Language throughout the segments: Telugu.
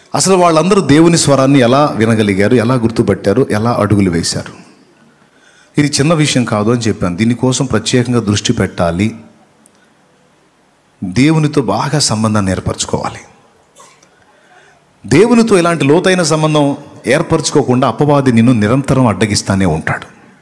అసలు వాళ్ళందరూ దేవుని స్వరాన్ని ఎలా వినగలిగారు ఎలా గుర్తుపట్టారు ఎలా అడుగులు వేశారు ఇది చిన్న విషయం కాదు అని చెప్పాను దీనికోసం ప్రత్యేకంగా దృష్టి పెట్టాలి దేవునితో బాగా సంబంధాన్ని ఏర్పరచుకోవాలి దేవునితో ఇలాంటి లోతైన సంబంధం ఏర్పరచుకోకుండా అపవాది నిన్ను నిరంతరం అడ్డగిస్తానే ఉంటాడు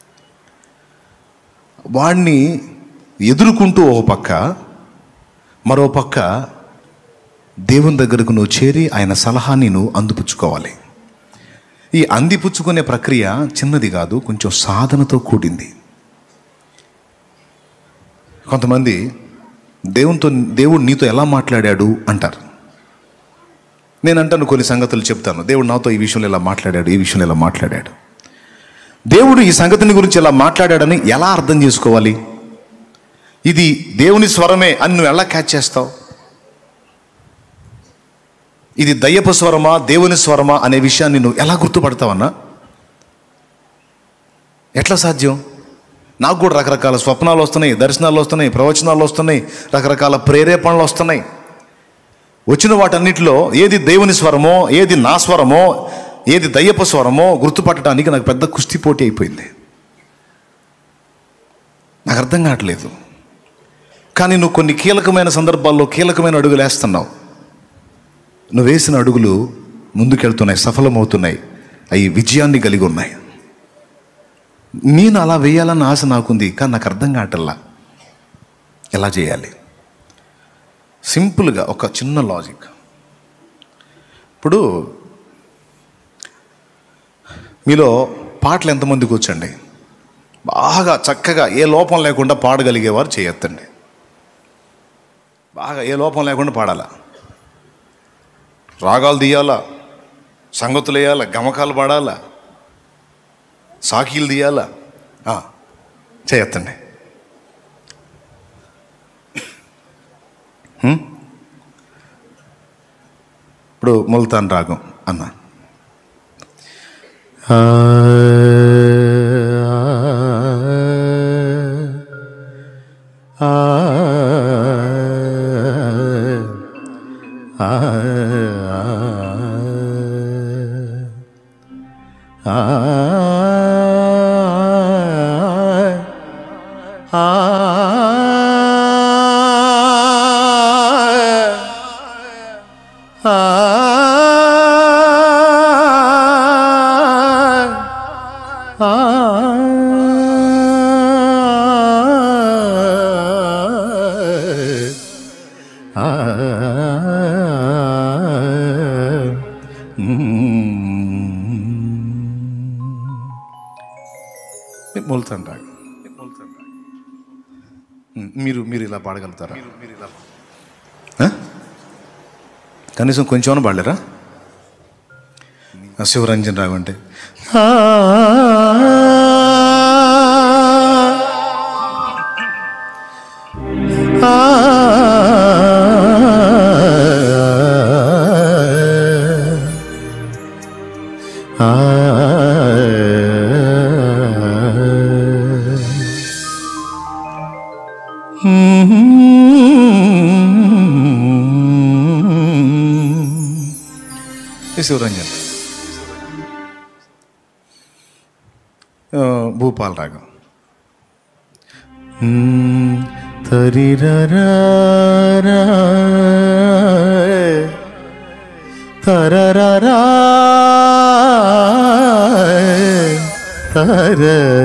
వాణ్ణి ఎదుర్కొంటూ ఓ పక్క మరో పక్క దేవుని దగ్గరకు నువ్వు చేరి ఆయన సలహాని నువ్వు అందిపుచ్చుకోవాలి ఈ అందిపుచ్చుకునే ప్రక్రియ చిన్నది కాదు కొంచెం సాధనతో కూడింది కొంతమంది దేవునితో దేవుడు నీతో ఎలా మాట్లాడాడు అంటారు నేను అంటాను కొన్ని సంగతులు చెప్తాను దేవుడు నాతో ఈ విషయంలో ఇలా మాట్లాడాడు ఈ విషయంలో ఇలా మాట్లాడాడు దేవుడు ఈ సంగతిని గురించి ఇలా మాట్లాడాడని ఎలా అర్థం చేసుకోవాలి ఇది దేవుని స్వరమే అని నువ్వు ఎలా క్యాచ్ చేస్తావు ఇది దయ్యపు స్వరమా దేవుని స్వరమా అనే విషయాన్ని నువ్వు ఎలా గుర్తుపడతావన్నా ఎట్లా సాధ్యం నాకు కూడా రకరకాల స్వప్నాలు వస్తున్నాయి దర్శనాలు వస్తున్నాయి ప్రవచనాలు వస్తున్నాయి రకరకాల ప్రేరేపణలు వస్తున్నాయి వచ్చిన వాటన్నిటిలో ఏది దేవుని స్వరమో ఏది నా స్వరమో ఏది దయ్యపు స్వరమో గుర్తుపట్టడానికి నాకు పెద్ద కుస్తీ పోటీ అయిపోయింది నాకు అర్థం కావట్లేదు కానీ నువ్వు కొన్ని కీలకమైన సందర్భాల్లో కీలకమైన అడుగులు వేస్తున్నావు నువ్వు వేసిన అడుగులు ముందుకెళ్తున్నాయి సఫలమవుతున్నాయి అవి విజయాన్ని కలిగి ఉన్నాయి నేను అలా వేయాలన్న ఆశ నాకుంది కానీ నాకు అర్థం కావటల్లా ఎలా చేయాలి సింపుల్గా ఒక చిన్న లాజిక్ ఇప్పుడు మీలో పాటలు ఎంతమందికి వచ్చండి బాగా చక్కగా ఏ లోపం లేకుండా పాడగలిగేవారు చేయొద్దండి బాగా ఏ లోపం లేకుండా పాడాలా రాగాలు తీయాలా సంగతులు వేయాలా గమకాలు పాడాలా సాకీలు తీయాలా ఆ, చేయొద్దండి హ్మ్? ఇప్పుడు ముల్తాన్ రాగం అన్న ముల్తాన్ రాగం ఉమ్, మీరు మీరు ఇలా పాడగలుగుతారా ఆ? కనీసం కొంచెం పాడలేరా ఆ, శివరంజన్ రావు అంటే ఈ శివరంజన్ ఆ, భూపాల్ రాగం తరిరరా తరరరా తర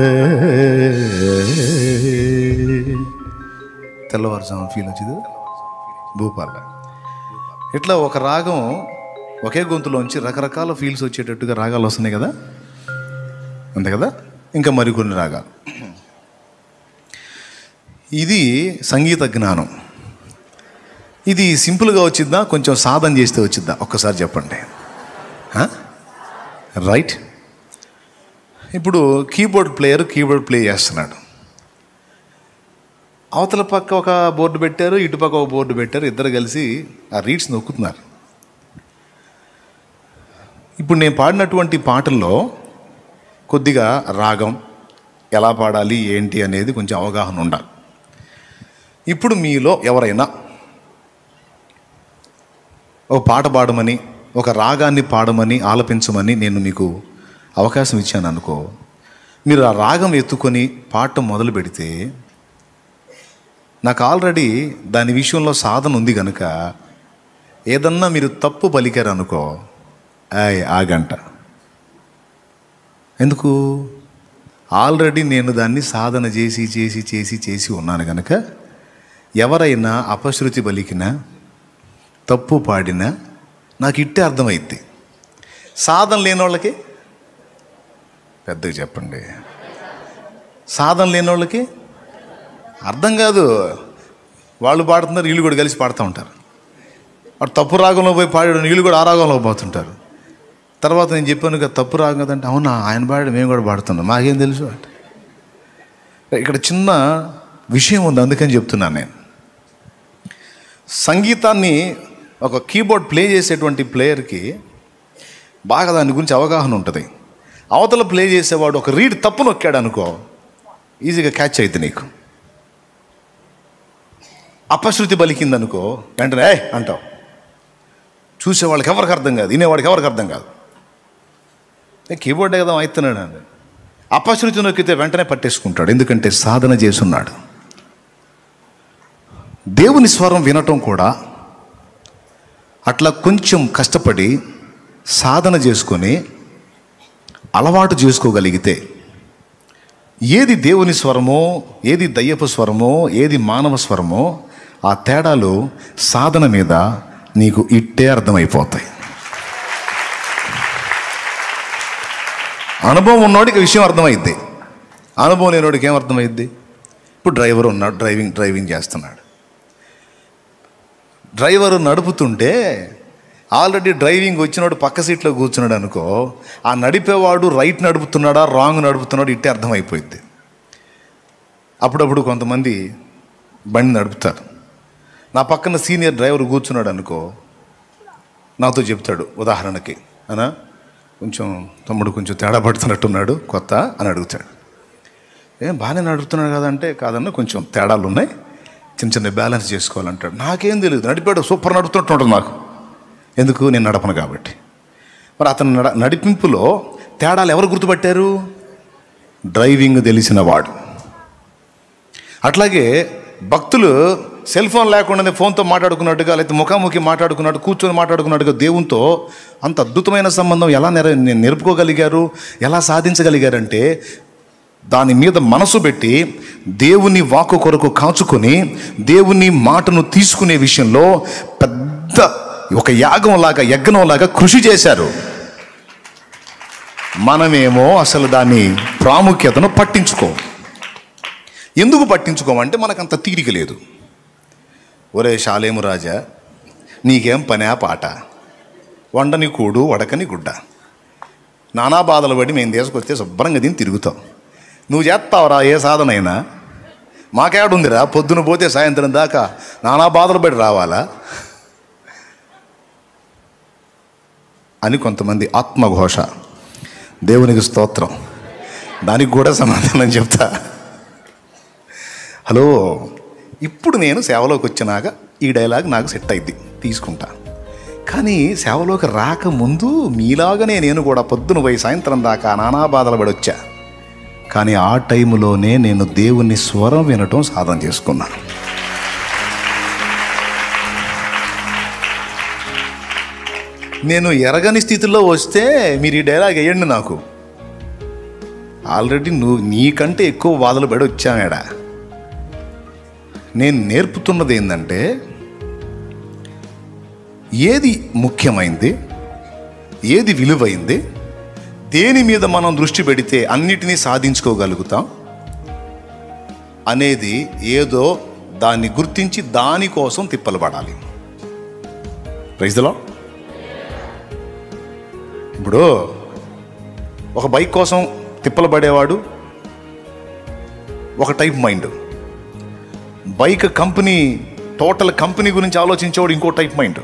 తెల్లవారుజాము ఫీల్ వచ్చింది భూపాల్ రాగం ఇట్లా ఒక రాగం ఒకే గొంతులోంచి రకరకాల ఫీల్స్ వచ్చేటట్టుగా రాగాలు వస్తున్నాయి కదా అంతే కదా ఇంకా మరికొన్ని రాగాలు ఇది సంగీత జ్ఞానం ఇది సింపుల్గా వచ్చిద్దా కొంచెం సాధన చేస్తే వచ్చిద్దా ఒక్కసారి చెప్పండి ఆ? రైట్ ఇప్పుడు కీబోర్డ్ ప్లేయర్ కీబోర్డ్ ప్లే చేస్తున్నాడు అవతల పక్క ఒక బోర్డు పెట్టారు ఇటు పక్క ఒక బోర్డు పెట్టారు ఇద్దరు కలిసి ఆ రీడ్స్ నొక్కుతున్నారు ఇప్పుడు నేను పాడినటువంటి పాటల్లో కొద్దిగా రాగం ఎలా పాడాలి ఏంటి అనేది కొంచెం అవగాహన ఉండాలి ఇప్పుడు మీలో ఎవరైనా ఓ పాట పాడమని ఒక రాగాన్ని పాడమని ఆలపించమని నేను మీకు అవకాశం ఇచ్చాను అనుకో మీరు ఆ రాగం ఎత్తుకొని పాడటం మొదలు పెడితే నాకు ఆల్రెడీ దాని విషయంలో సాధన ఉంది కనుక ఏదన్నా మీరు తప్పు పలికారు అనుకో ఆయ్ ఆగంట ఎందుకు ఆల్రెడీ నేను దాన్ని సాధన చేసి చేసి చేసి చేసి ఉన్నాను కనుక ఎవరైనా అపశృతి పలికినా తప్పు పాడినా నాకు ఇట్టే అర్థమైద్ది సాధన లేని వాళ్ళకి పెద్దగా చెప్పండి సాధన లేని వాళ్ళకి అర్థం కాదు వాళ్ళు పాడుతున్నారు వీళ్ళు కూడా కలిసి పాడుతూ ఉంటారు వాడు తప్పు రాగంలో పోయి పాడాడు వీళ్ళు కూడా ఆ రాగంలో పోతుంటారు తర్వాత నేను చెప్పాను కదా తప్పు రాగం కదంటే అవునా ఆయన పాడాడు మేము కూడా పాడుతున్నాం మాకేం తెలుసు అంటే ఇక్కడ చిన్న విషయం ఉంది అందుకని చెప్తున్నాను నేను సంగీతాన్ని ఒక కీబోర్డ్ ప్లే చేసేటువంటి ప్లేయర్కి బాగా దాని గురించి అవగాహన ఉంటుంది అవతల ప్లే చేసేవాడు ఒక రీడ్ తప్పు నొక్కాడు అనుకో ఈజీగా క్యాచ్ అవుతుంది నీకు అపశృతి పలికింది అనుకో వెంటనే ఏ అంటావు చూసేవాళ్ళకి ఎవరికి అర్థం కాదు వినేవాడికి ఎవరికి అర్థం కాదు ఏ కీబోర్డే కదా అవుతున్నాడు అండి అపశృతి నొక్కితే వెంటనే పట్టేసుకుంటాడు ఎందుకంటే సాధన చేసున్నాడు దేవుని స్వరం వినటం కూడా అట్లా కొంచెం కష్టపడి సాధన చేసుకొని అలవాటు చేసుకోగలిగితే ఏది దేవుని స్వరమో ఏది దయ్యపు స్వరమో ఏది మానవ స్వరమో ఆ తేడాలు సాధన మీద నీకు ఇట్టే అర్థమైపోతాయి అనుభవం ఉన్నోడికి విషయం అర్థమైద్ది అనుభవం లేనివాడికి ఏం అర్థమైద్ది ఇప్పుడు డ్రైవర్ ఉన్నాడు డ్రైవింగ్ డ్రైవింగ్ చేస్తున్నాడు డ్రైవర్ నడుపుతుంటే ఆల్రెడీ డ్రైవింగ్ వచ్చినోడు పక్క సీట్లో కూర్చున్నాడు అనుకో ఆ నడిపేవాడు రైట్ నడుపుతున్నాడా రాంగ్ నడుపుతున్నాడు ఇట్టే అర్థమైపోయింది అప్పుడప్పుడు కొంతమంది బండి నడుపుతారు నా పక్కన సీనియర్ డ్రైవర్ కూర్చున్నాడు అనుకో నాతో చెప్తాడు ఉదాహరణకి అనా కొంచెం తమ్ముడు కొంచెం తేడా పడుతున్నట్టున్నాడు కొత్త అని అడుగుతాడు ఏం బాగానే నడుపుతున్నాడు కదంటే కాదన్న కొంచెం తేడాలు ఉన్నాయి చిన్న చిన్న బ్యాలెన్స్ చేసుకోవాలంటాడు నాకేం తెలియదు నడిపాడు సూపర్ నడుపుతున్నట్టు ఉంటుంది నాకు ఎందుకు నేను నడపను కాబట్టి మరి అతను నడ నడిపింపులో తేడాలు ఎవరు గుర్తుపట్టారు డ్రైవింగ్ తెలిసిన వాడు అట్లాగే భక్తులు సెల్ ఫోన్ లేకుండానే ఫోన్తో మాట్లాడుకున్నట్టుగా లేకపోతే ముఖాముఖి మాట్లాడుకున్నట్టు కూర్చొని మాట్లాడుకున్నట్టుగా దేవునితో అంత అద్భుతమైన సంబంధం ఎలా నెర నిలుపుకోగలిగారు ఎలా సాధించగలిగారంటే దాని మీద మనసు పెట్టి దేవుని వాక్కు కొరకు కాచుకొని దేవుని మాటను తీసుకునే విషయంలో పెద్ద ఒక యాగంలాగా యజ్ఞంలాగా కృషి చేశారు మనమేమో అసలు దాని ప్రాముఖ్యతను పట్టించుకో ఎందుకు పట్టించుకోమంటే మనకంత తీరిక లేదు ఒరే శాలేము రాజా నీకేం పనా పాట వండని కూడు వడకని గుడ్డ నానా బాధలు పడి మేము తీసుకొస్తే శుభ్రంగా దీన్ని తిరుగుతాం నువ్వు చేస్తావురా ఏ సాధనైనా మాకేడుందిరా పొద్దున పోతే సాయంత్రం దాకా నానా బాధలు పడి రావాలా అని కొంతమంది ఆత్మఘోష దేవునికి స్తోత్రం దానికి కూడా సమాధానం చెప్తా హలో ఇప్పుడు నేను సేవలోకి వచ్చినాక ఈ డైలాగ్ నాకు సెట్ అయింది తీసుకుంటా కానీ సేవలోకి రాకముందు మీలాగనే నేను కూడా పొద్దున పోయి సాయంత్రం దాకా నానా బాధలు పడి వచ్చా కానీ ఆ టైంలోనే నేను దేవుని స్వరం వినటం సాధన చేసుకున్నాను నేను ఎరగని స్థితిలో వస్తే మీరు ఈ డైలాగ్ వేయండి నాకు ఆల్రెడీ నువ్వు నీకంటే ఎక్కువ బాధలు పడి వచ్చామేడా నేను నేర్పుతున్నది ఏంటంటే ఏది ముఖ్యమైంది ఏది విలువైంది దేని మీద మనం దృష్టి పెడితే అన్నిటినీ సాధించుకోగలుగుతాం అనేది ఏదో దాన్ని గుర్తించి దానికోసం తిప్పలు పడాలి ప్రైజ్లో ఇప్పుడు ఒక బైక్ కోసం తిప్పలు పడేవాడు ఒక type mind bike company total company గురించి ఆలోచించేవాడు ఇంకో టైప్ మైండ్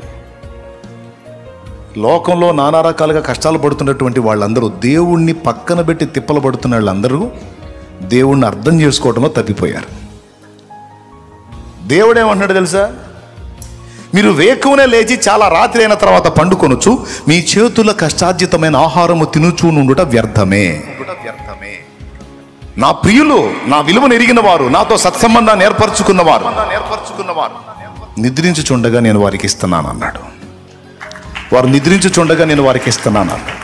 లోకంలో నానా రకాలుగా కష్టాలు పడుతున్నటువంటి వాళ్ళందరూ దేవుణ్ణి పక్కన పెట్టి తిప్పలు పడుతున్న వాళ్ళందరూ దేవుణ్ణి అర్థం చేసుకోవడంలో తప్పిపోయారు దేవుడేమంటున్నాడు తెలుసా మీరు వేకువనే లేచి చాలా రాత్రి అయిన తర్వాత పండుకొనొచ్చు మీ చేతుల కష్టార్జితమైన ఆహారము తినుచూ నుండుట వ్యర్థమే నా ప్రియులు నా విలువను ఎరిగిన వారు నాతో సత్సంబంధాన్ని ఏర్పరచుకున్నవారు ఏర్పరచుకున్నవారు నిద్రించుచుండగా నేను వారికి ఇస్తున్నాను అన్నాడు వారు నిద్రించుచుండగా నేను వారికి ఇస్తున్నాను అన్నాడు